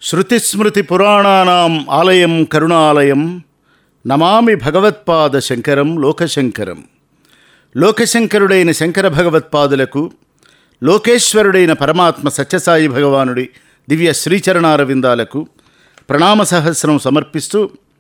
శృతిస్మృతిపురాణానాం ఆలయం కరుణాలయం నమామి భగవత్పాద శంకరం లోకశంకరం లోకశంకరుడైన శంకర భగవత్పాదులకు లోకేశ్వరుడైన పరమాత్మ సత్యసాయి భగవానుడి దివ్య శ్రీచరణారవిందాలకు ప్రణామ సహస్రం సమర్పిస్తూ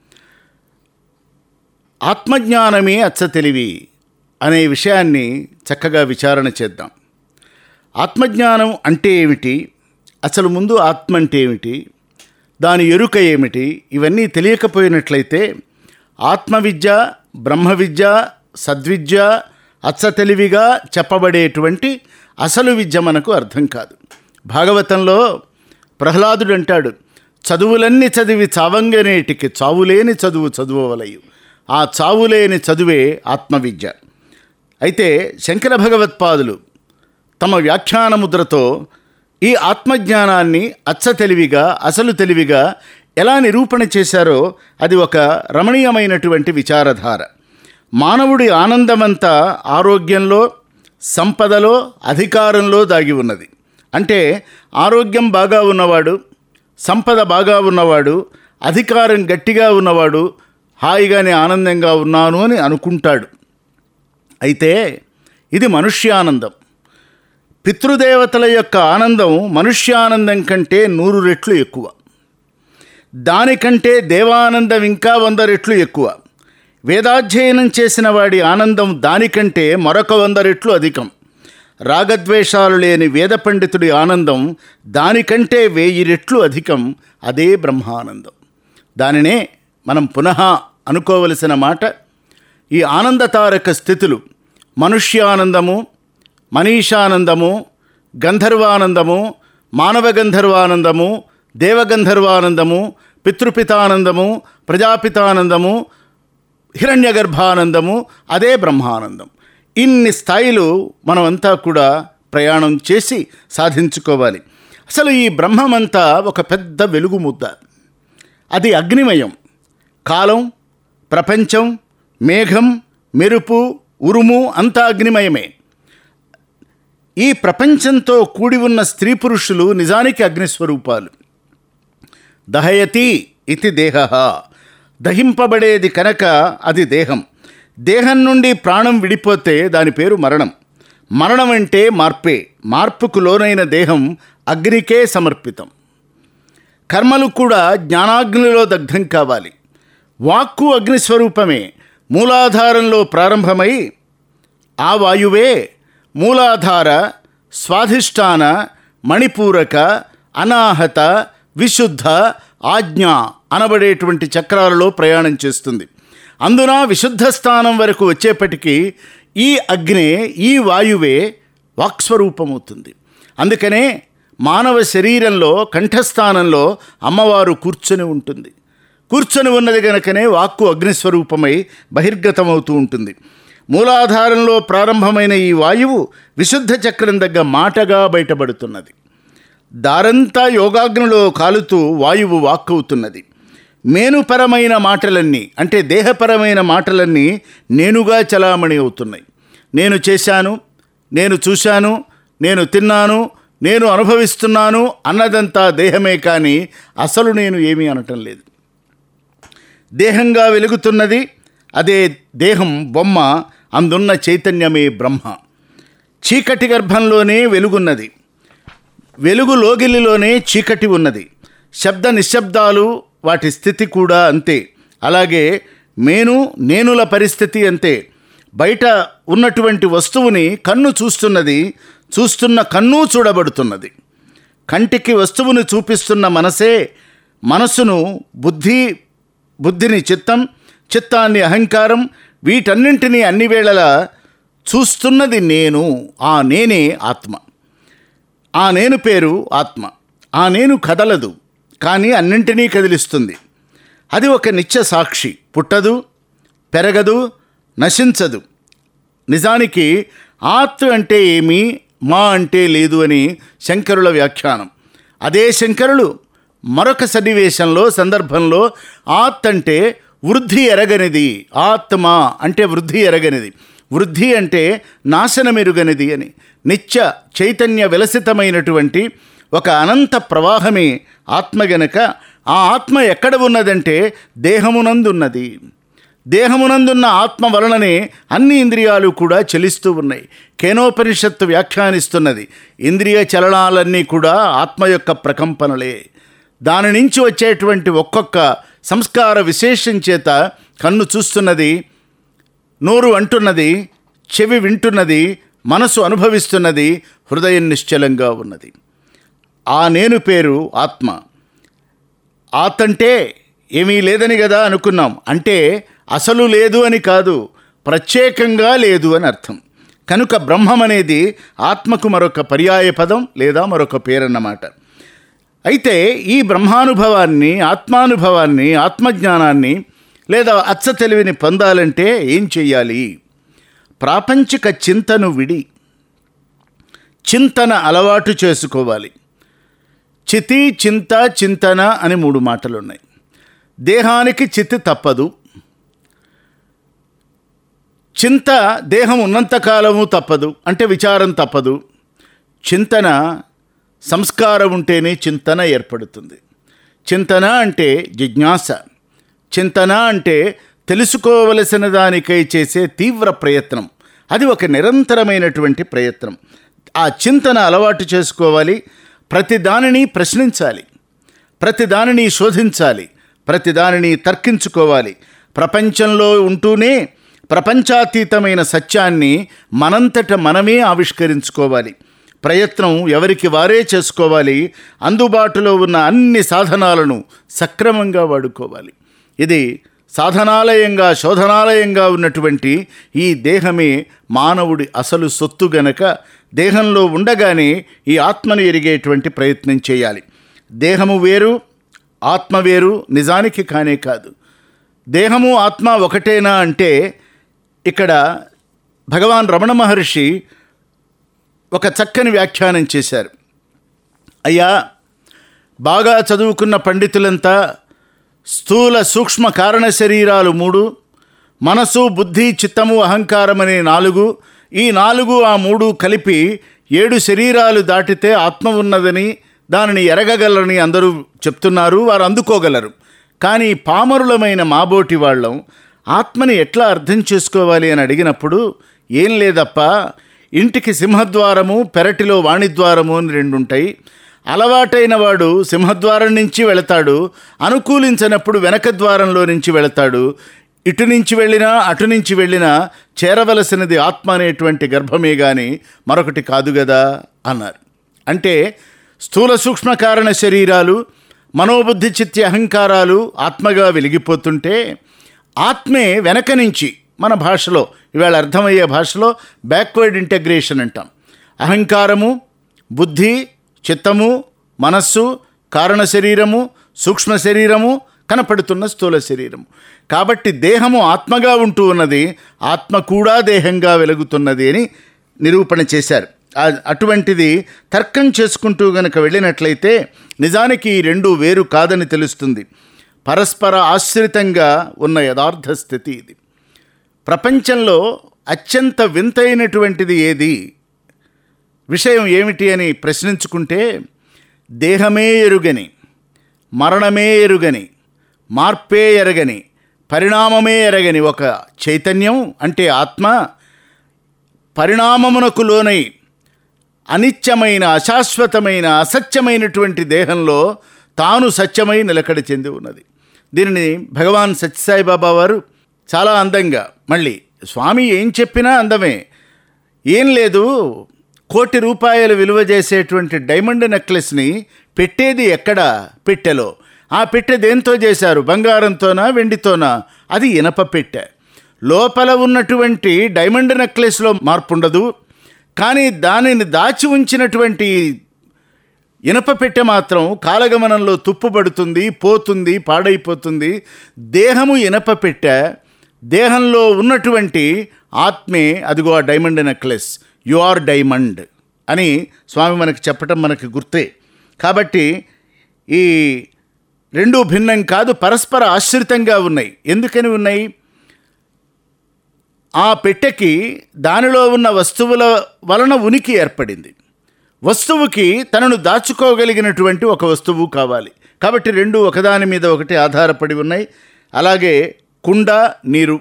ఆత్మజ్ఞానమే అచ్చ తెలివి అనే విషయాన్ని చక్కగా విచారణ చేద్దాం ఆత్మజ్ఞానం అంటే ఏమిటి అసలు ముందు ఆత్మ అంటే ఏమిటి దాని ఎరుక ఏమిటి ఇవన్నీ తెలియకపోయినట్లయితే ఆత్మవిద్య బ్రహ్మ విద్య సద్విద్య అచ్చ తెలివిగా చెప్పబడేటువంటి అసలు విద్య మనకు అర్థం కాదు భాగవతంలో ప్రహ్లాదుడు అంటాడు చదువులన్నీ చదివి చావంగనేటికి చావులేని చదువు చదువవలయు ఆ చావులేని చదువే ఆత్మవిద్య అయితే శంకర భగవత్పాదులు తమ వ్యాఖ్యాన ముద్రతో ఈ ఆత్మజ్ఞానాన్ని అచ్చ తెలివిగా అసలు తెలివిగా ఎలా నిరూపణ చేశారో అది ఒక రమణీయమైనటువంటి విచారధార మానవుడి ఆనందమంతా ఆరోగ్యంలో సంపదలో అధికారంలో దాగి ఉన్నది అంటే ఆరోగ్యం బాగా ఉన్నవాడు సంపద బాగా ఉన్నవాడు అధికారం గట్టిగా ఉన్నవాడు హాయిగానే ఆనందంగా ఉన్నాను అని అనుకుంటాడు అయితే ఇది మనుష్యానందం పితృదేవతల యొక్క ఆనందం మనుష్యానందం కంటే నూరు రెట్లు ఎక్కువ దానికంటే దేవానందం ఇంకా వంద రెట్లు ఎక్కువ వేదాధ్యయనం చేసిన వాడి ఆనందం దానికంటే మరొక వంద రెట్లు అధికం రాగద్వేషాలు లేని వేద పండితుడి ఆనందం దానికంటే వెయ్యి రెట్లు అధికం అదే బ్రహ్మానందం దానినే మనం పునః అనుకోవలసిన మాట ఈ ఆనందతారక స్థితులు మనుష్యానందము మనీషానందము గంధర్వానందము మానవ గంధర్వానందము దేవగంధర్వానందము పితృపితానందము ప్రజాపితానందము హిరణ్యగర్భానందము అదే బ్రహ్మానందం ఇన్ని స్థాయిలు మనమంతా కూడా ప్రయాణం చేసి సాధించుకోవాలి అసలు ఈ బ్రహ్మమంతా ఒక పెద్ద వెలుగు ముద్ద అది అగ్నిమయం కాలం ప్రపంచం మేఘం మెరుపు ఉరుము అంతా అగ్నిమయమే ఈ ప్రపంచంతో కూడి ఉన్న స్త్రీ పురుషులు నిజానికి అగ్నిస్వరూపాలు దహయతి ఇది దేహ దహింపబడేది కనుక అది దేహం దేహం నుండి ప్రాణం విడిపోతే దాని పేరు మరణం మరణం అంటే మార్పే మార్పుకు లోనైన దేహం అగ్నికే సమర్పితం కర్మలు కూడా జ్ఞానాగ్నిలో దగ్ధం కావాలి వాక్కు అగ్నిస్వరూపమే మూలాధారంలో ప్రారంభమై ఆ వాయువే మూలాధార స్వాధిష్టాన మణిపూరక అనాహత విశుద్ధ ఆజ్ఞ అనబడేటువంటి చక్రాలలో ప్రయాణం చేస్తుంది అందున విశుద్ధ స్థానం వరకు వచ్చేప్పటికీ ఈ అగ్నే ఈ వాయువే వాక్స్వరూపమవుతుంది అందుకనే మానవ శరీరంలో కంఠస్థానంలో అమ్మవారు కూర్చొని ఉంటుంది కూర్చొని ఉన్నది గనుకనే వాక్కు అగ్నిస్వరూపమై బహిర్గతమవుతూ ఉంటుంది మూలాధారంలో ప్రారంభమైన ఈ వాయువు విశుద్ధ చక్రం దగ్గర మాటగా బయటపడుతున్నది దారంతా యోగాగ్నిలో కాలుతూ వాయువు వాక్కవుతున్నది మేనుపరమైన మాటలన్నీ అంటే దేహపరమైన మాటలన్నీ నేనుగా చలామణి అవుతున్నాయి నేను చేశాను నేను చూశాను నేను తిన్నాను నేను అనుభవిస్తున్నాను అన్నదంతా దేహమే కానీ అసలు నేను ఏమీ అనటం లేదు దేహంగా వెలుగుతున్నది అదే దేహం బొమ్మ అందున్న చైతన్యమే బ్రహ్మ చీకటి గర్భంలోనే వెలుగున్నది వెలుగు లోగిలిలోనే చీకటి ఉన్నది శబ్ద నిశ్శబ్దాలు వాటి స్థితి కూడా అంతే అలాగే మేను నేనుల పరిస్థితి అంతే బయట ఉన్నటువంటి వస్తువుని కన్ను చూస్తున్నది చూస్తున్న కన్ను చూడబడుతున్నది కంటికి వస్తువును చూపిస్తున్న మనసే మనసును బుద్ధి బుద్ధిని చిత్తం చిత్తాన్ని అహంకారం వీటన్నింటినీ అన్ని వేళలా చూస్తున్నది నేను ఆ నేనే ఆత్మ ఆ నేను పేరు ఆత్మ ఆ నేను కదలదు కానీ అన్నింటినీ కదిలిస్తుంది అది ఒక నిత్య సాక్షి పుట్టదు పెరగదు నశించదు నిజానికి ఆత్ అంటే ఏమి మా అంటే లేదు అని శంకరుల వ్యాఖ్యానం అదే శంకరులు మరొక సన్నివేశంలో సందర్భంలో ఆత్ అంటే వృద్ధి ఎరగనిది ఆత్మ అంటే వృద్ధి ఎరగనిది వృద్ధి అంటే నాశనమెరుగనిది అని నిత్య చైతన్య విలసితమైనటువంటి ఒక అనంత ప్రవాహమే ఆత్మ గనక ఆ ఆత్మ ఎక్కడ ఉన్నదంటే దేహమునందున్నది దేహమునందున్న ఆత్మ వలననే అన్ని ఇంద్రియాలు కూడా చలిస్తూ ఉన్నాయి కేనోపనిషత్తు వ్యాఖ్యానిస్తున్నది ఇంద్రియ చలనాలన్నీ కూడా ఆత్మ యొక్క ప్రకంపనలే దాని నుంచి వచ్చేటువంటి ఒక్కొక్క సంస్కార విశేషం చేత కన్ను చూస్తున్నది నోరు అంటున్నది చెవి వింటున్నది మనసు అనుభవిస్తున్నది హృదయం నిశ్చలంగా ఉన్నది ఆ నేను పేరు ఆత్మ ఆతంటే ఏమీ లేదని కదా అనుకున్నాం అంటే అసలు లేదు అని కాదు ప్రత్యేకంగా లేదు అని అర్థం కనుక బ్రహ్మం అనేది ఆత్మకు మరొక పర్యాయ పదం లేదా మరొక పేరన్నమాట అయితే ఈ బ్రహ్మానుభవాన్ని ఆత్మానుభవాన్ని ఆత్మజ్ఞానాన్ని లేదా అచ్చ తెలివిని పొందాలంటే ఏం చెయ్యాలి ప్రాపంచిక చింతను విడి చింతన అలవాటు చేసుకోవాలి చితి చింత చింతన అని మూడు మాటలు ఉన్నాయి దేహానికి చితి తప్పదు చింత దేహం ఉన్నంతకాలము తప్పదు అంటే విచారం తప్పదు చింతన సంస్కారం ఉంటేనే చింతన ఏర్పడుతుంది చింతన అంటే జిజ్ఞాస చింతన అంటే తెలుసుకోవలసిన దానికై చేసే తీవ్ర ప్రయత్నం అది ఒక నిరంతరమైనటువంటి ప్రయత్నం ఆ చింతన అలవాటు చేసుకోవాలి ప్రతి దానిని ప్రశ్నించాలి ప్రతి దానిని శోధించాలి ప్రతి దానిని తర్కించుకోవాలి ప్రపంచంలో ఉంటూనే ప్రపంచాతీతమైన సత్యాన్ని మనంతట మనమే ఆవిష్కరించుకోవాలి ప్రయత్నం ఎవరికి వారే చేసుకోవాలి అందుబాటులో ఉన్న అన్ని సాధనాలను సక్రమంగా వాడుకోవాలి ఇది సాధనాలయంగా శోధనాలయంగా ఉన్నటువంటి ఈ దేహమే మానవుడి అసలు సొత్తు గనక దేహంలో ఉండగానే ఈ ఆత్మను ఎరిగేటువంటి ప్రయత్నం చేయాలి దేహము వేరు ఆత్మ వేరు నిజానికి కానే కాదు దేహము ఆత్మ ఒకటేనా అంటే ఇక్కడ భగవాన్ రమణ మహర్షి ఒక చక్కని వ్యాఖ్యానం చేశారు అయ్యా బాగా చదువుకున్న పండితులంతా స్థూల సూక్ష్మ కారణ శరీరాలు మూడు మనసు బుద్ధి చిత్తము అహంకారం అనే నాలుగు ఈ నాలుగు ఆ మూడు కలిపి ఏడు శరీరాలు దాటితే ఆత్మ ఉన్నదని దానిని ఎరగగలరని అందరూ చెప్తున్నారు వారు అందుకోగలరు కానీ పామరులమైన మాబోటి వాళ్ళం ఆత్మని ఎట్లా అర్థం చేసుకోవాలి అని అడిగినప్పుడు ఏం లేదప్పా ఇంటికి సింహద్వారము పెరటిలో వాణిద్వారము అని రెండు ఉంటాయి అలవాటైన వాడు సింహద్వారం నుంచి వెళతాడు అనుకూలించినప్పుడు వెనక ద్వారంలో నుంచి వెళతాడు ఇటు నుంచి వెళ్ళినా అటు నుంచి వెళ్ళినా చేరవలసినది ఆత్మ అనేటువంటి గర్భమే కానీ మరొకటి కాదు కదా అన్నారు అంటే స్థూల సూక్ష్మ కారణ శరీరాలు మనోబుద్ధి చిత్తి అహంకారాలు ఆత్మగా వెలిగిపోతుంటే ఆత్మే వెనక నుంచి మన భాషలో ఇవాళ అర్థమయ్యే భాషలో బ్యాక్వర్డ్ ఇంటగ్రేషన్ అంటాం అహంకారము బుద్ధి చిత్తము మనస్సు కారణ శరీరము సూక్ష్మ శరీరము కనపడుతున్న స్థూల శరీరము కాబట్టి దేహము ఆత్మగా ఉంటూ ఉన్నది ఆత్మ కూడా దేహంగా వెలుగుతున్నది అని నిరూపణ చేశారు ఆ- అటువంటిది తర్కం చేసుకుంటూ గనక వెళ్ళినట్లయితే నిజానికి ఈ రెండు వేరు కాదని తెలుస్తుంది పరస్పర ఆశ్రితంగా ఉన్న యథార్థ స్థితి ఇది ప్రపంచంలో అత్యంత వింతైనటువంటిది ఏది విషయం ఏమిటి అని ప్రశ్నించుకుంటే దేహమే ఎరుగని మరణమే ఎరుగని మార్పే ఎరగని పరిణామమే ఎరగని ఒక చైతన్యం అంటే ఆత్మ పరిణామమునకు లోనై అనిత్యమైన అశాశ్వతమైన అసత్యమైనటువంటి దేహంలో తాను సత్యమై నిలకడ చెంది ఉన్నది దీనిని భగవాన్ సత్యసాయిబాబా వారు చాలా అందంగా మళ్ళీ స్వామి ఏం చెప్పినా అందమే ఏం లేదు కోటి రూపాయలు విలువ చేసేటువంటి డైమండ్ నెక్లెస్ని పెట్టేది ఎక్కడ పెట్టెలో ఆ పెట్టె దేంతో చేశారు బంగారంతోనా వెండితోనా అది ఇనప పెట్టె లోపల ఉన్నటువంటి డైమండ్ నెక్లెస్లో మార్పు ఉండదు కానీ దానిని దాచి ఉంచినటువంటి ఇనప పెట్టె మాత్రం కాలగమనంలో తుప్పుపడుతుంది పోతుంది పాడైపోతుంది దేహము ఇనప పెట్టె దేహంలో ఉన్నటువంటి ఆత్మే అదిగో ఆ diamond necklace you are diamond అని స్వామి మనకి చెప్పటం మనకి గుర్తే కాబట్టి ఈ రెండు భిన్నం కాదు పరస్పర ఆశ్రితంగా ఉన్నాయి ఎందుకని ఉన్నాయి ఆ పెట్టెకి దానిలో ఉన్న వస్తువుల వలన ఉనికి ఏర్పడింది వస్తువుకి తనను దాచుకోగలిగినటువంటి ఒక వస్తువు కావాలి కాబట్టి రెండు ఒకదాని మీద ఒకటి ఆధారపడి ఉన్నాయి అలాగే కుండ నీరు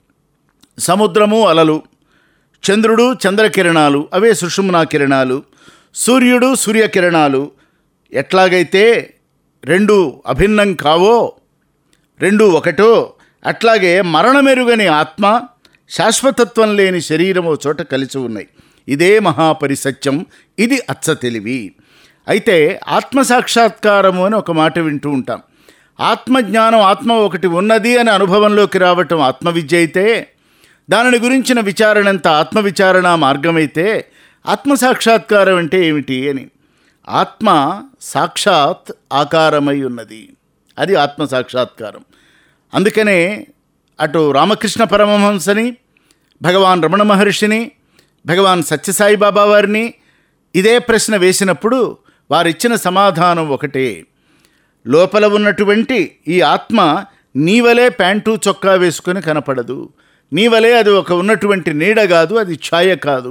సముద్రము అలలు చంద్రుడు చంద్రకిరణాలు అవే సుషుమ్నా కిరణాలు సూర్యుడు సూర్యకిరణాలు ఎట్లాగైతే రెండు అభిన్నం కావో రెండు ఒకటో అట్లాగే మరణమెరుగని ఆత్మ శాశ్వతత్వం లేని శరీరం ఓ చోట కలిసి ఉన్నాయి ఇదే మహాపరిసత్యం ఇది అచ్చ తెలివి అయితే ఆత్మ సాక్షాత్కారము అని ఒక మాట వింటూ ఉంటాం ఆత్మజ్ఞానం ఆత్మ ఒకటి ఉన్నది అని అనుభవంలోకి రావటం ఆత్మవిద్య అయితే దానిని గురించిన విచారణంత ఆత్మవిచారణ మార్గమైతే ఆత్మ సాక్షాత్కారం అంటే ఏమిటి అని ఆత్మ సాక్షాత్ ఆకారమై ఉన్నది అది ఆత్మ సాక్షాత్కారం అందుకనే అటు రామకృష్ణ పరమహంసని భగవాన్ రమణ మహర్షిని భగవాన్ సత్యసాయి బాబా వారిని ఇదే ప్రశ్న వేసినప్పుడు వారిచ్చిన సమాధానం ఒకటే లోపల ఉన్నటువంటి ఈ ఆత్మ నీవలే ప్యాంటు చొక్కా వేసుకొని కనపడదు నీవలే అది ఒక ఉన్నటువంటి నీడ కాదు అది ఛాయ కాదు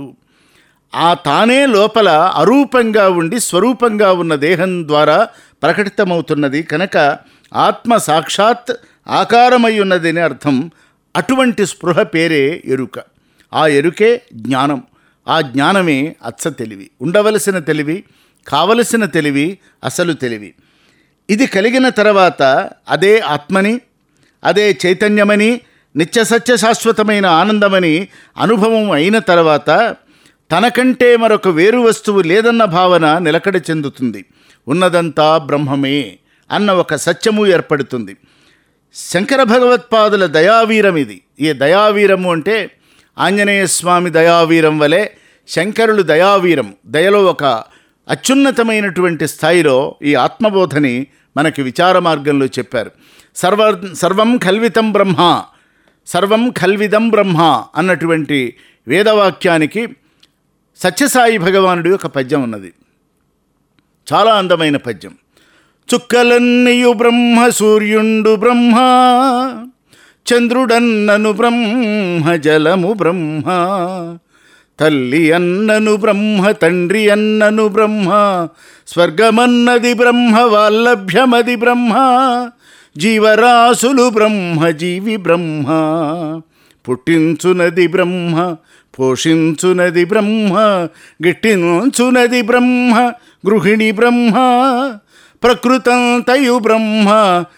ఆ తానే లోపల అరూపంగా ఉండి స్వరూపంగా ఉన్న దేహం ద్వారా ప్రకటితమవుతున్నది కనుక ఆత్మ సాక్షాత్ ఆకారమై ఉన్నదని అర్థం అటువంటి స్పృహ పేరే ఎరుక ఆ ఎరుకే జ్ఞానం ఆ జ్ఞానమే అచ్చ తెలివి ఉండవలసిన తెలివి కావలసిన తెలివి అసలు తెలివి ఇది కలిగిన తర్వాత అదే ఆత్మని అదే చైతన్యమని నిత్య సత్య శాశ్వతమైన ఆనందమని అనుభవం అయిన తర్వాత తనకంటే మరొక వేరు వస్తువు లేదన్న భావన నిలకడ చెందుతుంది ఉన్నదంతా బ్రహ్మమే అన్న ఒక సత్యము ఏర్పడుతుంది శంకర భగవత్పాదుల దయావీరం ఇది ఈ దయావీరము అంటే ఆంజనేయ స్వామి దయావీరం వలె శంకరులు దయావీరం దయలో ఒక అత్యున్నతమైనటువంటి స్థాయిలో ఈ ఆత్మబోధని మనకి విచార మార్గంలో చెప్పారు సర్వ సర్వం కల్వితం బ్రహ్మ సర్వం కల్విదం బ్రహ్మ అన్నటువంటి వేదవాక్యానికి సత్యసాయి భగవానుడి ఒక పద్యం ఉన్నది చాలా అందమైన పద్యం చుక్కలన్నయు బ్రహ్మ సూర్యుండు బ్రహ్మ చంద్రుడన్నను బ్రహ్మ జలము బ్రహ్మ తల్లి అన్నను బ్రహ్మ తండ్రి అన్నను బ్రహ్మ స్వర్గమన్నది బ్రహ్మ వాల్లభ్యమది బ్రహ్మ జీవరాశులు బ్రహ్మ జీవి బ్రహ్మ పుట్టించునది బ్రహ్మ పోషించునది బ్రహ్మ గిట్టించునది బ్రహ్మ గృహిణి బ్రహ్మ ప్రకృతంతయు బ్రహ్మ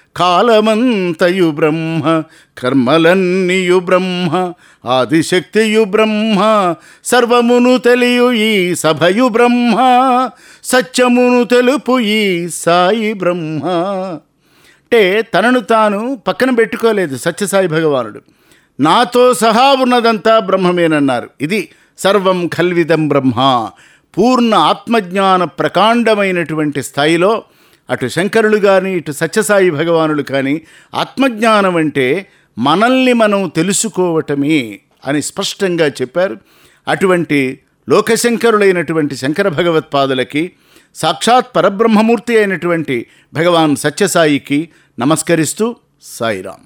కాలమంతయు బ్రహ్మ కర్మలన్నీయు బ్రహ్మ ఆదిశక్తియు బ్రహ్మ సర్వమును తెలియు ఈ సభయు బ్రహ్మ సత్యమును తెలుపు ఈ సాయి బ్రహ్మ అంటే తనను తాను పక్కన పెట్టుకోలేదు సత్యసాయి భగవానుడు నాతో సహా ఉన్నదంతా బ్రహ్మమేనన్నారు ఇది సర్వం కల్విదం బ్రహ్మ పూర్ణ ఆత్మజ్ఞాన ప్రకాండమైనటువంటి స్థాయిలో అటు శంకరులు కానీ ఇటు సత్యసాయి భగవానులు కానీ ఆత్మజ్ఞానం అంటే మనల్ని మనం తెలుసుకోవటమే అని స్పష్టంగా చెప్పారు అటువంటి లోకశంకరులైనటువంటి శంకర భగవత్పాదులకి సాక్షాత్ పరబ్రహ్మమూర్తి అయినటువంటి భగవాన్ సత్యసాయికి నమస్కరిస్తూ సాయిరాం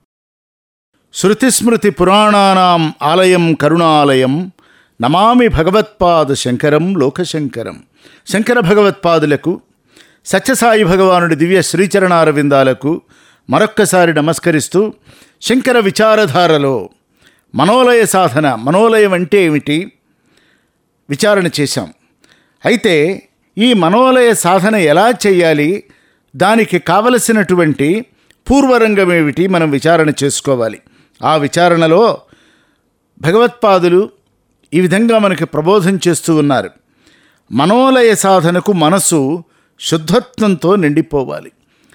శృతిస్మృతి పురాణానాం ఆలయం కరుణాలయం నమామి భగవత్పాద శంకరం లోకశంకరం శంకర భగవత్పాదులకు సత్యసాయి భగవానుడి దివ్య శ్రీచరణారవిందాలకు మరొక్కసారి నమస్కరిస్తూ శంకర విచారధారలో మనోలయ సాధన మనోలయం అంటే ఏమిటి విచారణ చేశాం అయితే ఈ మనోలయ సాధన ఎలా చేయాలి దానికి కావలసినటువంటి పూర్వరంగం ఏమిటి మనం విచారణ చేసుకోవాలి ఆ విచారణలో భగవత్పాదులు ఈ విధంగా మనకి ప్రబోధం చేస్తూ ఉన్నారు మనోలయ సాధనకు మనసు శుద్ధత్వంతో నిండిపోవాలి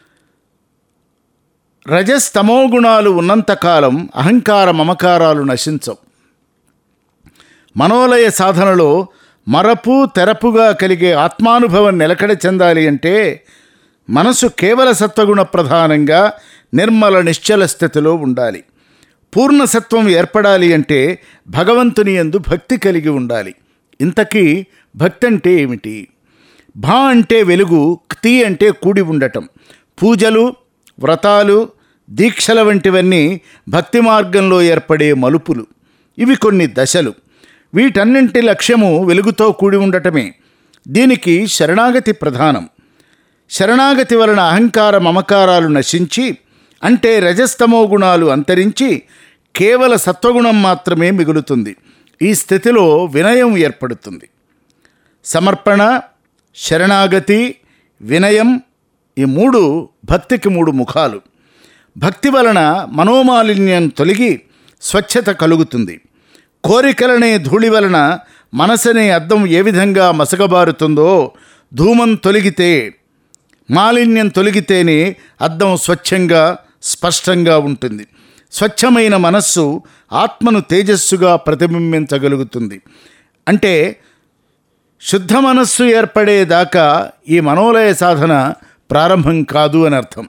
రజస్తమో గుణాలు ఉన్నంతకాలం అహంకార మమకారాలు నశించవు మనోలయ సాధనలో మరపు తెరపుగా కలిగే ఆత్మానుభవం నిలకడ చెందాలి అంటే మనసు కేవల సత్వగుణ ప్రధానంగా నిర్మల నిశ్చల స్థితిలో ఉండాలి పూర్ణసత్వం ఏర్పడాలి అంటే భగవంతుని యందు భక్తి కలిగి ఉండాలి ఇంతకీ భక్తి అంటే ఏమిటి భా అంటే వెలుగు క్తి అంటే కూడి ఉండటం పూజలు వ్రతాలు దీక్షల వంటివన్నీ భక్తి మార్గంలో ఏర్పడే మలుపులు ఇవి కొన్ని దశలు వీటన్నింటి లక్ష్యము వెలుగుతో కూడి ఉండటమే దీనికి శరణాగతి ప్రధానం శరణాగతి వలన అహంకార మమకారాలు నశించి అంటే రజస్తమో గుణాలు అంతరించి కేవల సత్వగుణం మాత్రమే మిగులుతుంది ఈ స్థితిలో వినయం ఏర్పడుతుంది సమర్పణ శరణాగతి వినయం ఈ మూడు భక్తికి మూడు ముఖాలు భక్తి వలన మనోమాలిన్యం తొలగి స్వచ్ఛత కలుగుతుంది కోరికలనే ధూళి వలన మనసనే అద్దం ఏ విధంగా మసగబారుతుందో ధూమం తొలగితే మాలిన్యం తొలగితేనే అద్దం స్వచ్ఛంగా స్పష్టంగా ఉంటుంది స్వచ్ఛమైన మనస్సు ఆత్మను తేజస్సుగా ప్రతిబింబించగలుగుతుంది అంటే శుద్ధ మనస్సు ఏర్పడేదాకా ఈ మనోలయ సాధన ప్రారంభం కాదు అని అర్థం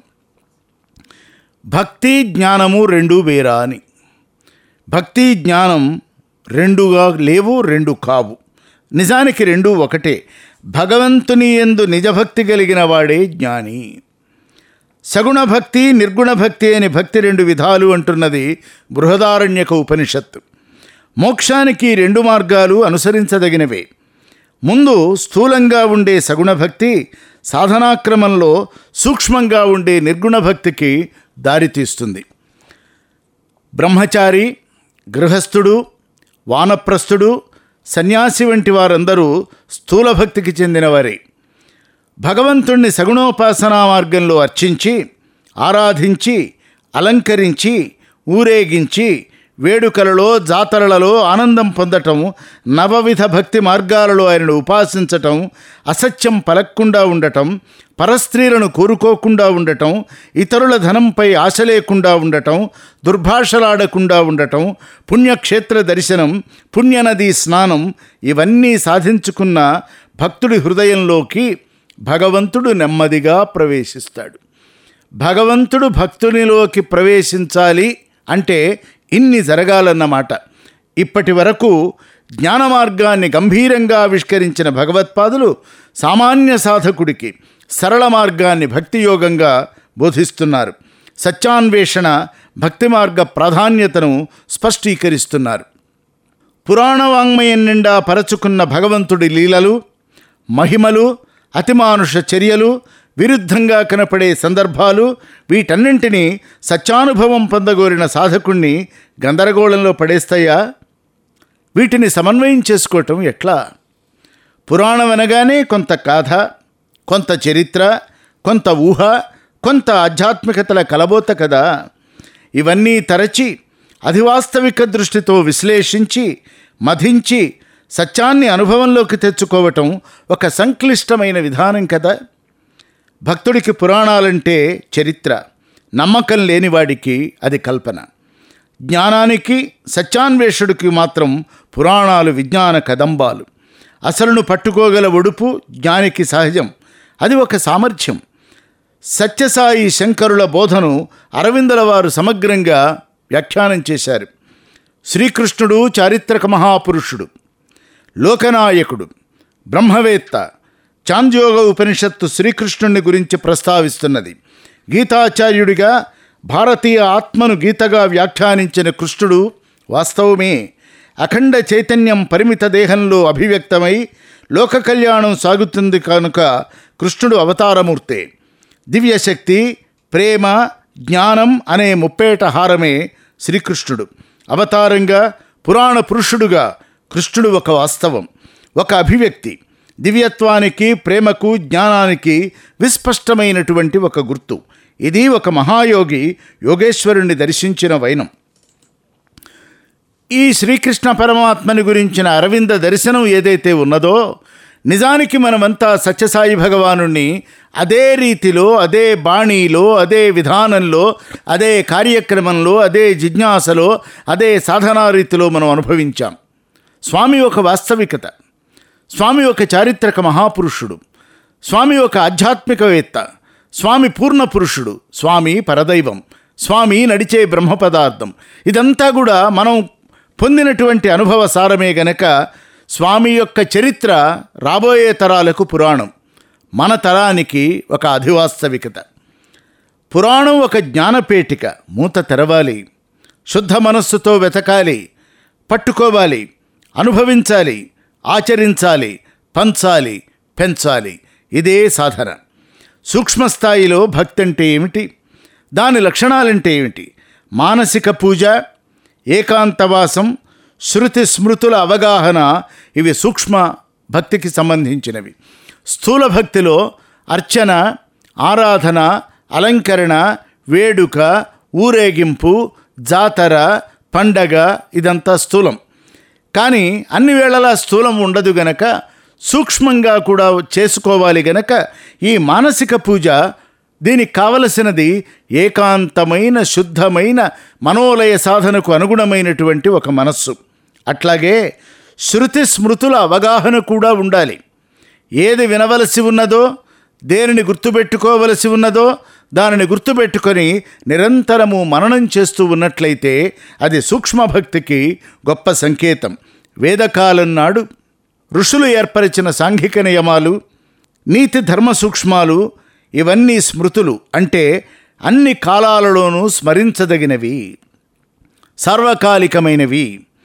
భక్తి జ్ఞానము రెండు వేరా అని భక్తి జ్ఞానం రెండుగా లేవు రెండు కావు నిజానికి రెండు ఒకటే భగవంతుని ఎందు నిజభక్తి కలిగిన వాడే జ్ఞాని సగుణ భక్తి నిర్గుణ భక్తి అని భక్తి రెండు విధాలు అంటున్నది బృహదారణ్యక ఉపనిషత్తు మోక్షానికి ఈ రెండు మార్గాలు అనుసరించదగినవే ముందు స్థూలంగా ఉండే సగుణ భక్తి సాధనాక్రమంలో సూక్ష్మంగా ఉండే నిర్గుణ భక్తికి దారితీస్తుంది బ్రహ్మచారి గృహస్థుడు వానప్రస్థుడు సన్యాసి వంటి వారందరూ స్థూల భక్తికి చెందినవారే భగవంతుణ్ణి సగుణోపాసనా మార్గంలో అర్చించి ఆరాధించి అలంకరించి ఊరేగించి వేడుకలలో జాతరలలో ఆనందం పొందటం నవవిధ భక్తి మార్గాలలో ఆయనను ఉపాసించటం అసత్యం పలక్కుండా ఉండటం పరస్త్రీలను కోరుకోకుండా ఉండటం ఇతరుల ధనంపై ఆశ లేకుండా ఉండటం దుర్భాషలాడకుండా ఉండటం పుణ్యక్షేత్ర దర్శనం పుణ్యనది స్నానం ఇవన్నీ సాధించుకున్న భక్తుడి హృదయంలోకి భగవంతుడు నెమ్మదిగా ప్రవేశిస్తాడు భగవంతుడు భక్తునిలోకి ప్రవేశించాలి అంటే ఇన్ని జరగాలన్నమాట ఇప్పటి వరకు జ్ఞాన మార్గాన్ని గంభీరంగా ఆవిష్కరించిన భగవత్పాదులు సామాన్య సాధకుడికి సరళ మార్గాన్ని భక్తి యోగంగా బోధిస్తున్నారు సత్యాన్వేషణ భక్తి మార్గ ప్రాధాన్యతను స్పష్టీకరిస్తున్నారు పురాణ వాంగ్మయం నిండా పరచుకున్న భగవంతుడి లీలలు మహిమలు అతిమానుష చర్యలు విరుద్ధంగా కనపడే సందర్భాలు వీటన్నింటినీ సత్యానుభవం పొందగోరిన సాధకుణ్ణి గందరగోళంలో పడేస్తాయా వీటిని సమన్వయం చేసుకోవటం ఎట్లా పురాణం అనగానే కొంత గాథ కొంత చరిత్ర కొంత ఊహ కొంత ఆధ్యాత్మికతల కలబోత కదా ఇవన్నీ తరచి అధివాస్తవిక దృష్టితో విశ్లేషించి మధించి సత్యాన్ని అనుభవంలోకి తెచ్చుకోవటం ఒక సంక్లిష్టమైన విధానం కదా భక్తుడికి పురాణాలంటే చరిత్ర నమ్మకం లేనివాడికి అది కల్పన జ్ఞానానికి సత్యాన్వేషుడికి మాత్రం పురాణాలు విజ్ఞాన కదంబాలు అసలును పట్టుకోగల ఒడుపు జ్ఞానికి సహజం అది ఒక సామర్థ్యం సత్యసాయి శంకరుల బోధను అరవిందల వారు సమగ్రంగా వ్యాఖ్యానం చేశారు శ్రీకృష్ణుడు చారిత్రక మహాపురుషుడు లోకనాయకుడు బ్రహ్మవేత్త చాంద్యోగ ఉపనిషత్తు శ్రీకృష్ణుని గురించి ప్రస్తావిస్తున్నది గీతాచార్యుడిగా భారతీయ ఆత్మను గీతగా వ్యాఖ్యానించిన కృష్ణుడు వాస్తవమే అఖండ చైతన్యం పరిమిత దేహంలో అభివ్యక్తమై లోక కళ్యాణం సాగుతుంది కనుక కృష్ణుడు అవతారమూర్తే దివ్యశక్తి ప్రేమ జ్ఞానం అనే ముప్పేట హారమే శ్రీకృష్ణుడు అవతారంగా పురాణ పురుషుడుగా కృష్ణుడు ఒక వాస్తవం ఒక అభివ్యక్తి దివ్యత్వానికి ప్రేమకు జ్ఞానానికి విస్పష్టమైనటువంటి ఒక గుర్తు ఇది ఒక మహాయోగి యోగేశ్వరుణ్ణి దర్శించిన వైనం ఈ శ్రీకృష్ణ పరమాత్మని గురించిన అరవింద దర్శనం ఏదైతే ఉన్నదో నిజానికి మనమంతా సత్యసాయి భగవానుణ్ణి అదే రీతిలో అదే బాణీలో అదే విధానంలో అదే కార్యక్రమంలో అదే జిజ్ఞాసలో అదే సాధనా రీతిలో మనం అనుభవించాం స్వామి ఒక వాస్తవికత స్వామి ఒక చారిత్రక మహాపురుషుడు స్వామి ఒక ఆధ్యాత్మికవేత్త స్వామి పూర్ణ పురుషుడు స్వామి పరదైవం స్వామి నడిచే బ్రహ్మ పదార్థం ఇదంతా కూడా మనం పొందినటువంటి అనుభవ సారమే గనక స్వామి యొక్క చరిత్ర రాబోయే తరాలకు పురాణం మన తరానికి ఒక అధివాస్తవికత పురాణం ఒక జ్ఞానపేటిక మూత తెరవాలి శుద్ధ మనస్సుతో వెతకాలి పట్టుకోవాలి అనుభవించాలి ఆచరించాలి పంచాలి పెంచాలి ఇదే సాధన సూక్ష్మస్థాయిలో భక్తి అంటే ఏమిటి దాని లక్షణాలంటే ఏమిటి మానసిక పూజ ఏకాంతవాసం శృతి స్మృతుల అవగాహన ఇవి సూక్ష్మ భక్తికి సంబంధించినవి స్థూల భక్తిలో అర్చన ఆరాధన అలంకరణ వేడుక ఊరేగింపు జాతర పండగ ఇదంతా స్థూలం కానీ అన్ని వేళలా స్థూలం ఉండదు గనక సూక్ష్మంగా కూడా చేసుకోవాలి గనక ఈ మానసిక పూజ దీనికి కావలసినది ఏకాంతమైన శుద్ధమైన మనోలయ సాధనకు అనుగుణమైనటువంటి ఒక మనస్సు అట్లాగే శృతి స్మృతుల అవగాహన కూడా ఉండాలి ఏది వినవలసి ఉన్నదో దేనిని గుర్తుపెట్టుకోవలసి ఉన్నదో దానిని గుర్తుపెట్టుకొని నిరంతరము మననం చేస్తూ ఉన్నట్లయితే అది సూక్ష్మభక్తికి గొప్ప సంకేతం వేదకాలం నాడు ఋషులు ఏర్పరిచిన సాంఘిక నియమాలు నీతి ధర్మ సూక్ష్మాలు ఇవన్నీ స్మృతులు అంటే అన్ని కాలాలలోనూ స్మరించదగినవి సార్వకాలికమైనవి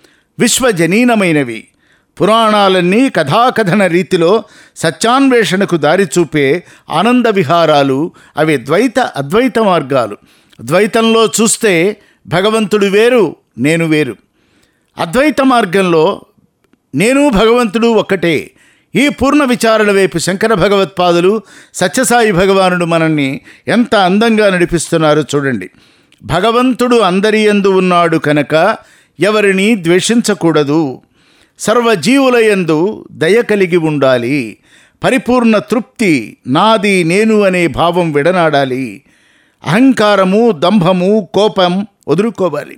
విశ్వజనీనమైనవి పురాణాలన్నీ కథాకథన రీతిలో సత్యాన్వేషణకు దారి చూపే ఆనంద విహారాలు అవి ద్వైత అద్వైత మార్గాలు ద్వైతంలో చూస్తే భగవంతుడు వేరు నేను వేరు అద్వైత మార్గంలో నేను భగవంతుడు ఒక్కటే ఈ పూర్ణ విచారణ వైపు శంకర భగవత్పాదులు సత్యసాయి భగవానుడు మనల్ని ఎంత అందంగా నడిపిస్తున్నారో చూడండి భగవంతుడు అందరి యందు ఉన్నాడు కనుక ఎవరిని ద్వేషించకూడదు సర్వజీవుల యందు దయ కలిగి ఉండాలి పరిపూర్ణ తృప్తి నాది నేను అనే భావం విడనాడాలి అహంకారము దంభము కోపం వదులుకోవాలి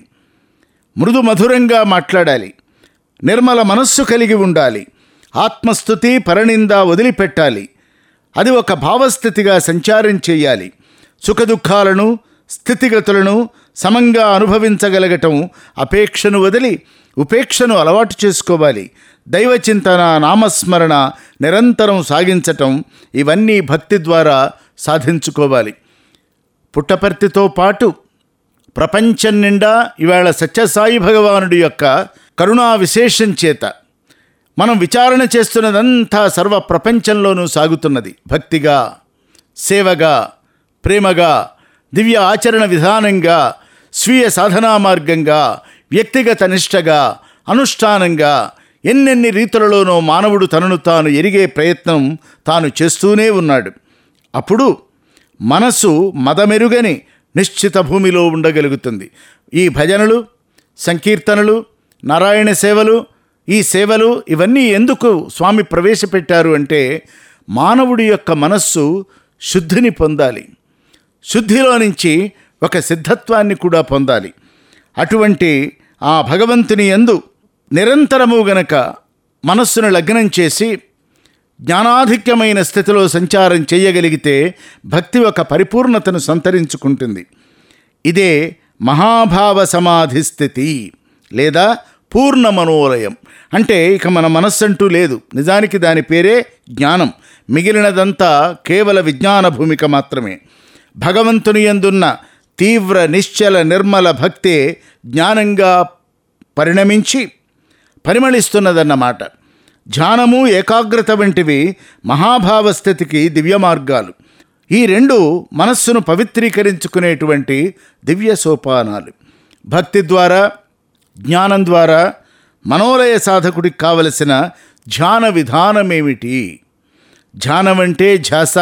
మృదు మధురంగా మాట్లాడాలి నిర్మల మనస్సు కలిగి ఉండాలి ఆత్మస్థుతి పరనింద వదిలిపెట్టాలి అది ఒక భావస్థితిగా సంచారం చేయాలి సుఖదుఖాలను స్థితిగతులను సమంగా అనుభవించగలగటం అపేక్షను వదిలి ఉపేక్షను అలవాటు చేసుకోవాలి దైవ చింతన నామస్మరణ నిరంతరం సాగించటం ఇవన్నీ భక్తి ద్వారా సాధించుకోవాలి పుట్టపర్తితో పాటు ప్రపంచం నిండా ఇవాళ సత్యసాయి భగవానుడి యొక్క కరుణా విశేషం చేత మనం విచారణ చేస్తున్నదంతా సర్వ ప్రపంచంలోనూ సాగుతున్నది భక్తిగా సేవగా ప్రేమగా దివ్య ఆచరణ విధానంగా స్వీయ సాధనా మార్గంగా వ్యక్తిగత నిష్టగా అనుష్ఠానంగా ఎన్నెన్ని రీతులలోనో మానవుడు తనను తాను ఎరిగే ప్రయత్నం తాను చేస్తూనే ఉన్నాడు అప్పుడు మనసు మదమెరుగని నిశ్చిత భూమిలో ఉండగలుగుతుంది ఈ భజనలు సంకీర్తనలు నారాయణ సేవలు ఈ సేవలు ఇవన్నీ ఎందుకు స్వామి ప్రవేశపెట్టారు అంటే మానవుడి యొక్క మనస్సు శుద్ధిని పొందాలి శుద్ధిలో నుంచి ఒక సిద్ధత్వాన్ని కూడా పొందాలి అటువంటి ఆ భగవంతుని యందు నిరంతరము గనక మనస్సును లగ్నం చేసి జ్ఞానాధిక్యమైన స్థితిలో సంచారం చేయగలిగితే భక్తి ఒక పరిపూర్ణతను సంతరించుకుంటుంది ఇదే మహాభావ సమాధి స్థితి లేదా పూర్ణ మనోలయం అంటే ఇక మన మనస్సంటూ లేదు నిజానికి దాని పేరే జ్ఞానం మిగిలినదంతా కేవల విజ్ఞాన భూమిక మాత్రమే భగవంతుని యందున్న తీవ్ర నిశ్చల నిర్మల భక్తే జ్ఞానంగా పరిణమించి పరిమళిస్తున్నదన్నమాట ధ్యానము ఏకాగ్రత వంటివి మహాభావ స్థితికి దివ్య మార్గాలు ఈ రెండు మనస్సును పవిత్రీకరించుకునేటువంటి దివ్య సోపానాలు భక్తి ద్వారా జ్ఞానం ద్వారా మనోలయ సాధకుడికి కావలసిన ధ్యాన విధానమేమిటి ధ్యానం అంటే ధ్యాస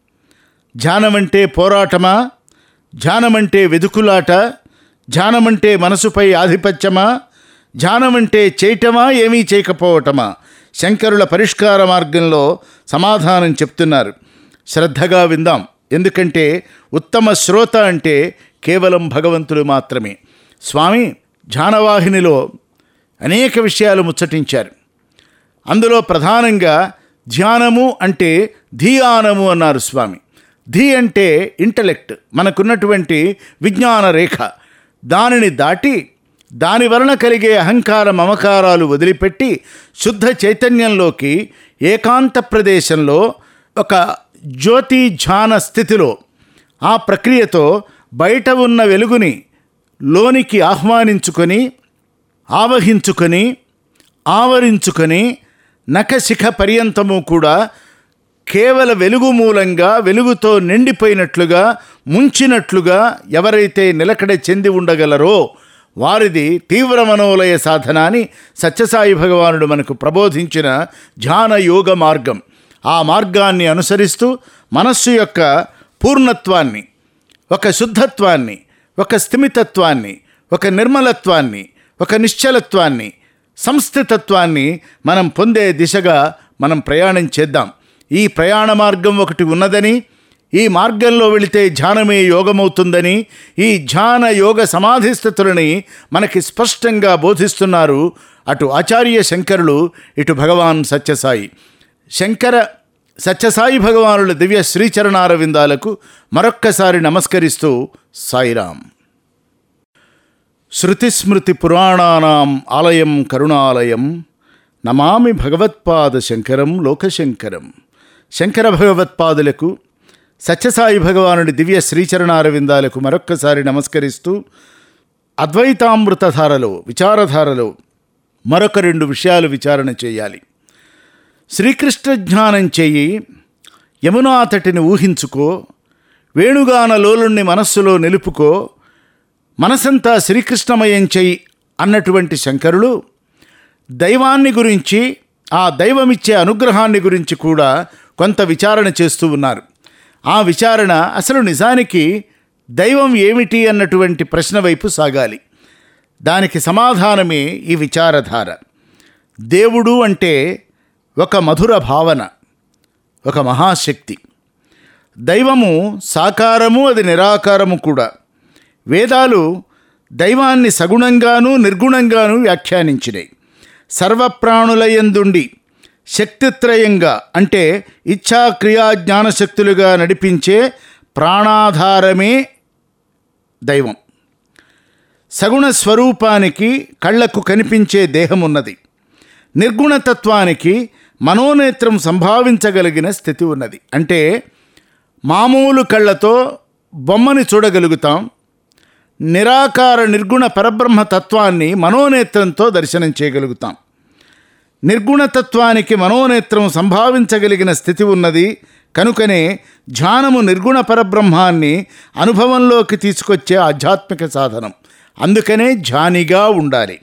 ధ్యానమంటే పోరాటమా ధ్యానమంటే వెదుకులాట ధ్యానమంటే మనసుపై ఆధిపత్యమా ధ్యానమంటే చేయటమా ఏమీ చేయకపోవటమా శంకరుల పరిష్కార మార్గంలో సమాధానం చెప్తున్నారు శ్రద్ధగా విందాం ఎందుకంటే ఉత్తమ శ్రోత అంటే కేవలం భగవంతుడు మాత్రమే స్వామి ధ్యానవాహినిలో అనేక విషయాలు ముచ్చటించారు అందులో ప్రధానంగా ధ్యానము అంటే ధీయానము అన్నారు స్వామి ధీ అంటే ఇంటలెక్ట్ మనకున్నటువంటి విజ్ఞాన రేఖ దానిని దాటి దాని వలన కలిగే అహంకార మమకారాలు వదిలిపెట్టి శుద్ధ చైతన్యంలోకి ఏకాంత ప్రదేశంలో ఒక జ్యోతి ధ్యాన స్థితిలో ఆ ప్రక్రియతో బయట ఉన్న వెలుగుని లోనికి ఆహ్వానించుకొని ఆవహించుకొని ఆవరించుకొని నఖశిఖ పర్యంతము కూడా కేవల వెలుగు మూలంగా వెలుగుతో నిండిపోయినట్లుగా ముంచినట్లుగా ఎవరైతే నిలకడ చెంది ఉండగలరో వారిది తీవ్ర మనోలయ సాధన అని సత్యసాయి భగవానుడు మనకు ప్రబోధించిన ధ్యాన యోగ మార్గం ఆ మార్గాన్ని అనుసరిస్తూ మనస్సు యొక్క పూర్ణత్వాన్ని ఒక శుద్ధత్వాన్ని ఒక స్థిమితత్వాన్ని ఒక నిర్మలత్వాన్ని ఒక నిశ్చలత్వాన్ని సంస్థితత్వాన్ని మనం పొందే దిశగా మనం ప్రయాణం చేద్దాం ఈ ప్రయాణ మార్గం ఒకటి ఉన్నదని ఈ మార్గంలో వెళితే ధ్యానమే యోగమవుతుందని ఈ ధ్యాన యోగ సమాధి స్థితులని మనకి స్పష్టంగా బోధిస్తున్నారు అటు ఆచార్య శంకరులు ఇటు భగవాన్ సత్యసాయి శంకర సత్యసాయి భగవానుల దివ్య శ్రీచరణారవిందాలకు మరొక్కసారి నమస్కరిస్తూ సాయిరాం శృతిస్మృతి పురాణానాం ఆలయం కరుణాలయం నమామి భగవత్పాద శంకరం లోకశంకరం శంకర భగవత్పాదులకు సత్యసాయి భగవానుడి దివ్య శ్రీచరణారవిందాలకు మరొక్కసారి నమస్కరిస్తూ అద్వైతామృతధారలో విచారధారలో మరొక రెండు విషయాలు విచారణ చేయాలి శ్రీకృష్ణ జ్ఞానం చెయ్యి యమునా తటిని ఊహించుకో వేణుగాన లోలుణ్ణి మనస్సులో నిలుపుకో మనసంతా శ్రీకృష్ణమయం చెయ్యి అన్నటువంటి శంకరులు దైవాన్ని గురించి ఆ దైవమిచ్చే అనుగ్రహాన్ని గురించి కూడా కొంత విచారణ చేస్తూ ఉన్నారు ఆ విచారణ అసలు నిజానికి దైవం ఏమిటి అన్నటువంటి ప్రశ్న వైపు సాగాలి దానికి సమాధానమే ఈ విచారధార దేవుడు అంటే ఒక మధుర భావన ఒక మహాశక్తి దైవము సాకారము అది నిరాకారము కూడా వేదాలు దైవాన్ని సగుణంగాను నిర్గుణంగాను వ్యాఖ్యానించినాయి సర్వప్రాణులయందుండి శక్తిత్రయంగా అంటే ఇచ్ఛా క్రియా జ్ఞానశక్తులుగా నడిపించే ప్రాణాధారమే దైవం సగుణ స్వరూపానికి కళ్లకు కనిపించే దేహం ఉన్నది నిర్గుణతత్వానికి మనోనేత్రం సంభావించగలిగిన స్థితి ఉన్నది అంటే మామూలు కళ్ళతో బొమ్మని చూడగలుగుతాం నిరాకార నిర్గుణ పరబ్రహ్మ తత్వాన్ని మనోనేత్రంతో దర్శనం చేయగలుగుతాం నిర్గుణతత్వానికి మనోనేత్రం సంభావించగలిగిన స్థితి ఉన్నది కనుకనే ధ్యానము నిర్గుణ పరబ్రహ్మాన్ని అనుభవంలోకి తీసుకొచ్చే ఆధ్యాత్మిక సాధనం అందుకనే ధ్యానిగా ఉండాలి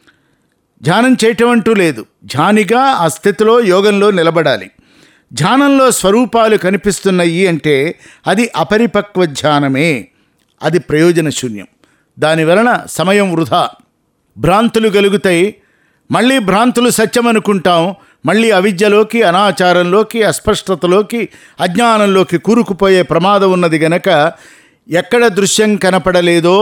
ధ్యానం చేయటం అంటూ లేదు ధ్యానిగా ఆ స్థితిలో యోగంలో నిలబడాలి ధ్యానంలో స్వరూపాలు కనిపిస్తున్నాయి అంటే అది అపరిపక్వ ధ్యానమే అది ప్రయోజన శూన్యం దానివలన సమయం వృధా భ్రాంతులు కలుగుతాయి మళ్ళీ భ్రాంతులు సత్యం అనుకుంటాం మళ్ళీ అవిద్యలోకి అనాచారంలోకి అస్పష్టతలోకి అజ్ఞానంలోకి కూరుకుపోయే ప్రమాదం ఉన్నది గనక ఎక్కడ దృశ్యం కనపడలేదో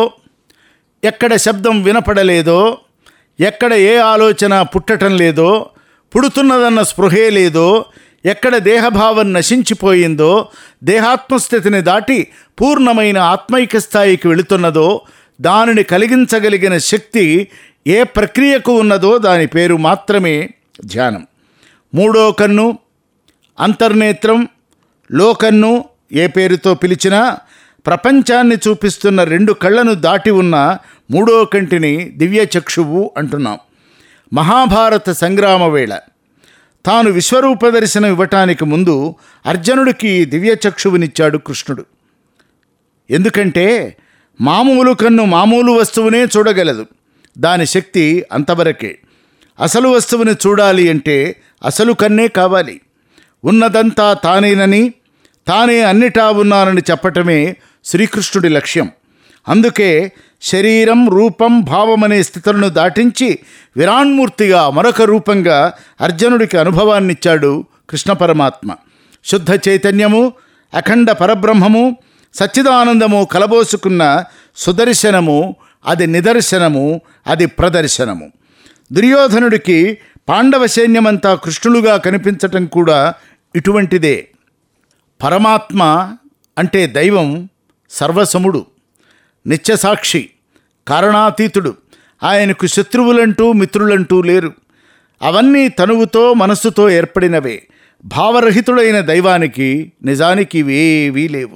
ఎక్కడ శబ్దం వినపడలేదో ఎక్కడ ఏ ఆలోచన పుట్టటం లేదో పుడుతున్నదన్న స్పృహే లేదో ఎక్కడ దేహభావం నశించిపోయిందో దేహాత్మస్థితిని దాటి పూర్ణమైన ఆత్మైక స్థాయికి వెళుతున్నదో దానిని కలిగించగలిగిన శక్తి ఏ ప్రక్రియకు ఉన్నదో దాని పేరు మాత్రమే ధ్యానం మూడో కన్ను అంతర్నేత్రం లోకన్ను ఏ పేరుతో పిలిచినా ప్రపంచాన్ని చూపిస్తున్న రెండు కళ్ళను దాటి ఉన్న మూడో కంటిని దివ్యచక్షువు అంటున్నాం మహాభారత సంగ్రామ వేళ తాను విశ్వరూప దర్శనం ఇవ్వటానికి ముందు అర్జునుడికి దివ్యచక్షువునిచ్చాడు కృష్ణుడు ఎందుకంటే మామూలు కన్ను మామూలు వస్తువునే చూడగలదు దాని శక్తి అంతవరకే అసలు వస్తువుని చూడాలి అంటే అసలు కన్నే కావాలి ఉన్నదంతా తానేనని తానే అన్నిటా ఉన్నానని చెప్పటమే శ్రీకృష్ణుడి లక్ష్యం అందుకే శరీరం రూపం భావం అనే స్థితులను దాటించి విరాన్మూర్తిగా మరొక రూపంగా అర్జునుడికి అనుభవాన్నిచ్చాడు కృష్ణ పరమాత్మ శుద్ధ చైతన్యము అఖండ పరబ్రహ్మము సచ్చిదానందము కలబోసుకున్న సుదర్శనము అది నిదర్శనము అది ప్రదర్శనము దుర్యోధనుడికి పాండవ సైన్యమంతా కృష్ణులుగా కనిపించటం కూడా ఇటువంటిదే పరమాత్మ అంటే దైవం సర్వసముడు నిత్యసాక్షి కారణాతీతుడు ఆయనకు శత్రువులంటూ మిత్రులంటూ లేరు అవన్నీ తనువుతో మనస్సుతో ఏర్పడినవే భావరహితుడైన దైవానికి నిజానికి ఇవేవీ లేవు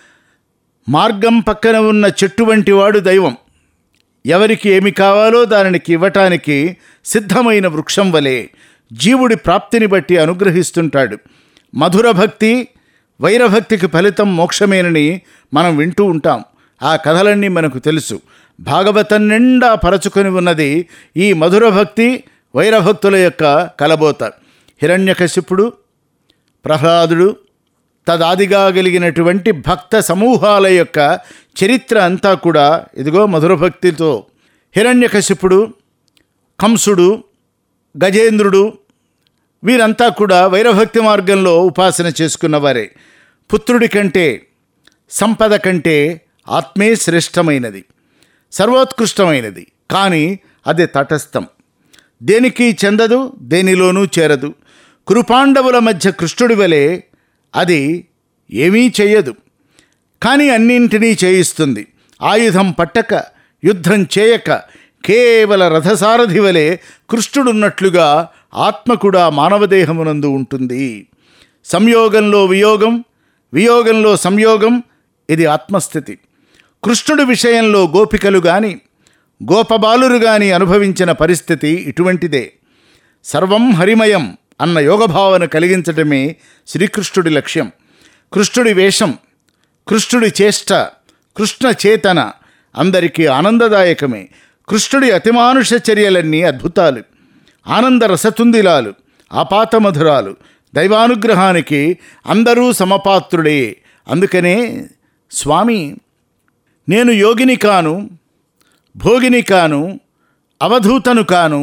మార్గం పక్కన ఉన్న చెట్టు వంటి వాడు దైవం ఎవరికి ఏమి కావాలో దానికి ఇవ్వటానికి సిద్ధమైన వృక్షం వలె జీవుడి ప్రాప్తిని బట్టి అనుగ్రహిస్తుంటాడు మధుర భక్తి వైరభక్తికి ఫలితం మోక్షమేనని మనం వింటూ ఉంటాం ఆ కథలన్నీ మనకు తెలుసు భాగవతం నిండా పరచుకొని ఉన్నది ఈ మధుర భక్తి వైరభక్తుల యొక్క కలబోత హిరణ్యకశిపుడు ప్రహ్లాదుడు తదాదిగా కలిగినటువంటి భక్త సమూహాల యొక్క చరిత్ర అంతా కూడా ఇదిగో మధుర భక్తితో హిరణ్యకశిపుడు కంసుడు గజేంద్రుడు వీరంతా కూడా వైరభక్తి మార్గంలో ఉపాసన చేసుకున్నవారే పుత్రుడి కంటే సంపద కంటే ఆత్మే శ్రేష్టమైనది సర్వోత్కృష్టమైనది కానీ అది తటస్థం దేనికి చెందదు దేనిలోనూ చేరదు కురుపాండవుల మధ్య కృష్ణుడి వలె అది ఏమీ చెయ్యదు కానీ అన్నింటినీ చేయిస్తుంది ఆయుధం పట్టక యుద్ధం చేయక కేవల రథసారథి వలె కృష్ణుడున్నట్లుగా ఆత్మ కూడా మానవదేహమునందు ఉంటుంది సంయోగంలో వియోగం వియోగంలో సంయోగం ఇది ఆత్మస్థితి కృష్ణుడి విషయంలో గోపికలు గాని గోపబాలురు గాని అనుభవించిన పరిస్థితి ఇటువంటిదే సర్వం హరిమయం అన్న యోగభావన కలిగించటమే శ్రీకృష్ణుడి లక్ష్యం కృష్ణుడి వేషం కృష్ణుడి చేష్ట కృష్ణ చేతన అందరికీ ఆనందదాయకమే కృష్ణుడి అతిమానుష చర్యలన్నీ అద్భుతాలు ఆనంద రసతుందిలాలు ఆపాతమధురాలు దైవానుగ్రహానికి అందరూ సమపాత్రుడే అందుకనే స్వామి నేను యోగిని కాను భోగిని కాను అవధూతను కాను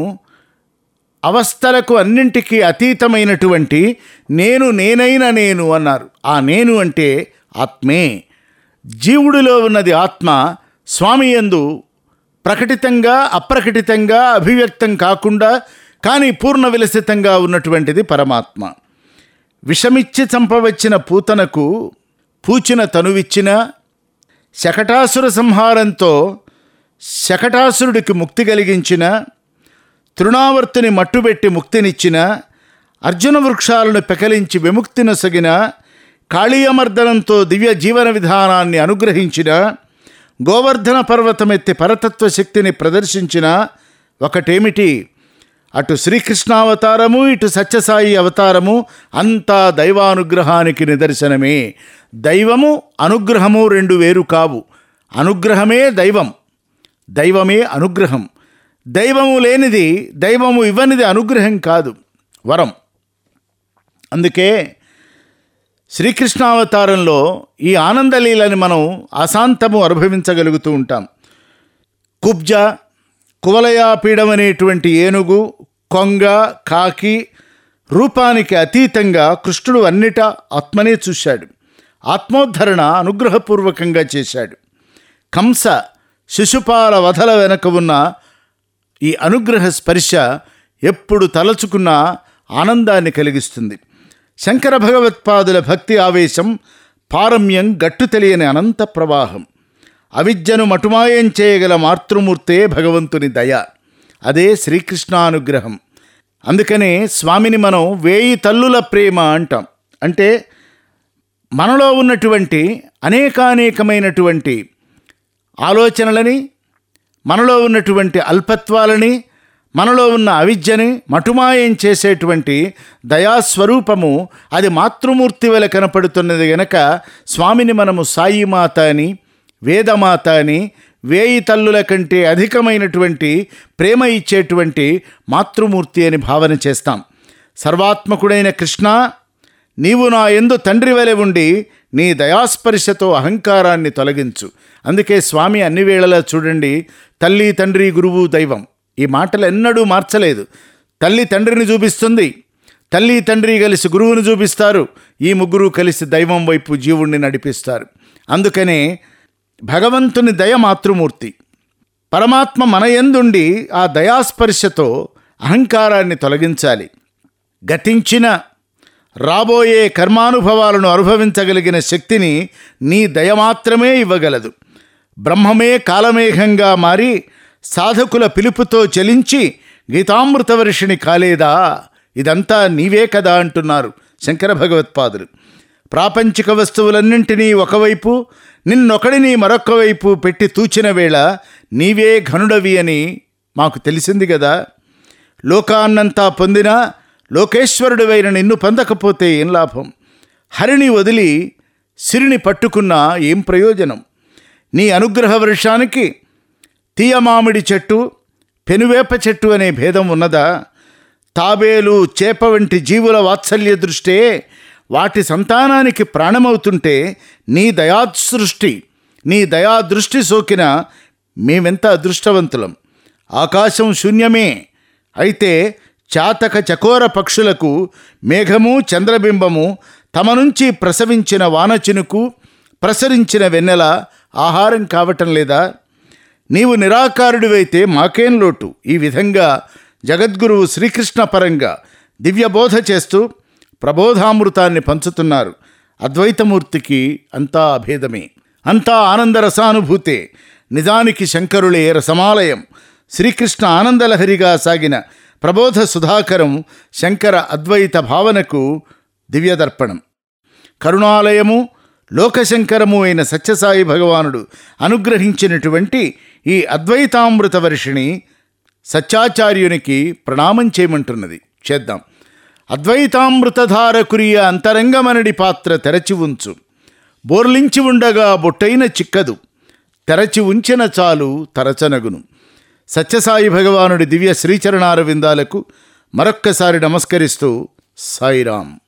అవస్థలకు అన్నింటికీ అతీతమైనటువంటి నేను నేనైన నేను అన్నారు ఆ నేను అంటే ఆత్మే జీవుడిలో ఉన్నది ఆత్మ స్వామి యందు ప్రకటితంగా అప్రకటితంగా అభివ్యక్తం కాకుండా కానీ పూర్ణ విలసితంగా ఉన్నటువంటిది పరమాత్మ విషమిచ్చి చంపవచ్చిన పూతనకు పూచిన తనువిచ్చిన శకటాసుర సంహారంతో శకటాసురుడికి ముక్తి కలిగించిన తృణావర్తిని మట్టుబెట్టి ముక్తినిచ్చిన అర్జున వృక్షాలను పెకలించి విముక్తినొసగిన కాళీయమర్దనంతో దివ్య జీవన విధానాన్ని అనుగ్రహించిన గోవర్ధన పర్వతమెత్తి పరతత్వ శక్తిని ప్రదర్శించిన ఒకటేమిటి అటు శ్రీకృష్ణావతారము ఇటు సత్యసాయి అవతారము అంతా దైవానుగ్రహానికి నిదర్శనమే దైవము అనుగ్రహము రెండు వేరు కావు అనుగ్రహమే దైవం దైవమే అనుగ్రహం దైవము లేనిది దైవము ఇవ్వనిది అనుగ్రహం కాదు వరం అందుకే శ్రీకృష్ణావతారంలో ఈ ఆనందలీలని మనం అశాంతము అనుభవించగలుగుతూ ఉంటాం కుబ్జ కువలయాపీడం అనేటువంటి ఏనుగు కొంగ కాకి రూపానికి అతీతంగా కృష్ణుడు అన్నిటా ఆత్మనే చూశాడు ఆత్మోద్ధరణ అనుగ్రహపూర్వకంగా చేశాడు కంస శిశుపాల వధల వెనక ఉన్న ఈ అనుగ్రహ స్పర్శ ఎప్పుడు తలచుకున్న ఆనందాన్ని కలిగిస్తుంది శంకర భగవత్పాదుల భక్తి ఆవేశం పారమ్యం గట్టు తెలియని అనంత ప్రవాహం అవిద్యను మటుమాయం చేయగల మాతృమూర్తే భగవంతుని దయ అదే శ్రీకృష్ణానుగ్రహం అందుకనే స్వామిని మనం వేయి తల్లుల ప్రేమ అంటాం అంటే మనలో ఉన్నటువంటి అనేకానేకమైనటువంటి ఆలోచనలని మనలో ఉన్నటువంటి అల్పత్వాలని మనలో ఉన్న అవిద్యని మటుమాయం చేసేటువంటి దయాస్వరూపము అది మాతృమూర్తి వల్ల కనపడుతున్నది గనక స్వామిని మనము సాయిమాత అని వేదమాత అని వేయి తల్లుల కంటే అధికమైనటువంటి ప్రేమ ఇచ్చేటువంటి మాతృమూర్తి అని భావన చేస్తాం సర్వాత్మకుడైన కృష్ణ నీవు నా ఎందు తండ్రి వలె ఉండి నీ దయాస్పర్శతో అహంకారాన్ని తొలగించు అందుకే స్వామి అన్ని వేళలా చూడండి తల్లి తండ్రి గురువు దైవం ఈ మాటలు ఎన్నడూ మార్చలేదు తల్లి తండ్రిని చూపిస్తుంది తల్లి తండ్రి కలిసి గురువుని చూపిస్తారు ఈ ముగ్గురు కలిసి దైవం వైపు జీవుణ్ణి నడిపిస్తారు అందుకనే భగవంతుని దయ మాతృమూర్తి పరమాత్మ మన యందుండి ఆ దయాస్పర్శతో అహంకారాన్ని తొలగించాలి గతించిన రాబోయే కర్మానుభవాలను అనుభవించగలిగిన శక్తిని నీ దయ మాత్రమే ఇవ్వగలదు బ్రహ్మమే కాలమేఘంగా మారి సాధకుల పిలుపుతో చలించి గీతామృత వర్షిణి కాలేదా ఇదంతా నీవే కదా అంటున్నారు శంకర భగవత్పాదులు ప్రాపంచిక వస్తువులన్నింటినీ ఒకవైపు నిన్నొకడిని మరొక వైపు పెట్టి తూచిన వేళ నీవే ఘనుడవి అని మాకు తెలిసింది కదా లోకాన్నంతా పొందినా లోకేశ్వరుడివైన నిన్ను పొందకపోతే ఏం లాభం హరిని వదిలి సిరిని పట్టుకున్నా ఏం ప్రయోజనం నీ అనుగ్రహ వర్షానికి తీయమామిడి చెట్టు పెనువేప చెట్టు అనే భేదం ఉన్నదా తాబేలు చేప వంటి జీవుల వాత్సల్య దృష్టే వాటి సంతానానికి ప్రాణమవుతుంటే నీ దయాసృష్టి నీ దయా దృష్టి సోకిన మేమెంత అదృష్టవంతులం ఆకాశం శూన్యమే అయితే చాతక చకోర పక్షులకు మేఘము చంద్రబింబము తమ నుంచి ప్రసవించిన వానచినుకు ప్రసరించిన వెన్నెల ఆహారం కావటం లేదా నీవు నిరాకారుడివైతే మాకేం లోటు ఈ విధంగా జగద్గురువు శ్రీకృష్ణ పరంగా దివ్యబోధ చేస్తూ ప్రబోధామృతాన్ని పంచుతున్నారు అద్వైతమూర్తికి అంతా అభేదమే అంతా ఆనంద రసానుభూతే నిజానికి శంకరులే రసమాలయం శ్రీకృష్ణ ఆనందలహరిగా సాగిన ప్రబోధ సుధాకరం శంకర అద్వైత భావనకు దివ్యదర్పణం కరుణాలయము లోకశంకరము అయిన సత్యసాయి భగవానుడు అనుగ్రహించినటువంటి ఈ అద్వైతామృత వర్షిణి సత్యాచార్యునికి ప్రణామం చేయమంటున్నది చేద్దాం అద్వైతామృతధార కురియ అంతరంగమనడి పాత్ర తెరచి ఉంచు బోర్లించి ఉండగా బొట్టైన చిక్కదు తెరచి ఉంచిన చాలు తరచనగును సత్యసాయి భగవానుడి దివ్య శ్రీచరణార విందాలకు మరొక్కసారి నమస్కరిస్తూ సాయిరాం